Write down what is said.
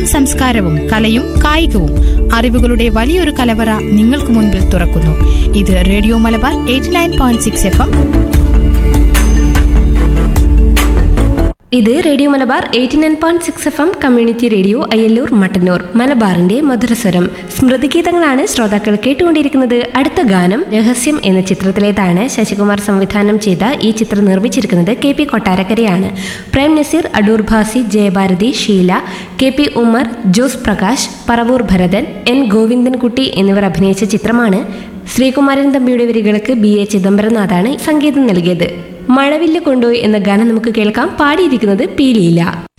അറിവും സംസ്കാരവും കലയും കായികവും അറിവുകളുടെ വലിയൊരു കലവറ നിങ്ങൾക്ക് മുൻപിൽ തുറക്കുന്നു ഇത് radio Malabar eighty nine point six F M ഇത് radio Malabar eighty nine point six F M community radio Ayyallur Mattannur മലബാറിന്റെ മധുരസ്വരം സ്മൃതിഗീതങ്ങളാണ് ശ്രോതാക്കൾ കേട്ടുകൊണ്ടിരിക്കുന്നത് അടുത്ത ഗാനം രഹസ്യം എന്ന ചിത്രത്തിലേതാണ് ശശികുമാർ സംവിധാനം ചെയ്ത ഈ ചിത്രം നിർമ്മിച്ചിരിക്കുന്നത് കെ പി കൊട്ടാരക്കരയാണ് Prem Nazir Adoor Bhasi Jayabharathi Sheela K P Ummer Jose Prakash Paravoor Bharathan N Govindankutty എന്നിവർ അഭിനയിച്ച ചിത്രമാണ് ശ്രീകുമാരൻ തമ്പിയുടെ വരികൾക്ക് ബി എ ചിദംബരനാഥാണ് സംഗീതം നൽകിയത് മഴവില്ല് കൊണ്ടുപോയി എന്ന ഗാനം നമുക്ക് കേൾക്കാം പാടിയിരിക്കുന്നത് പീലിയില്ല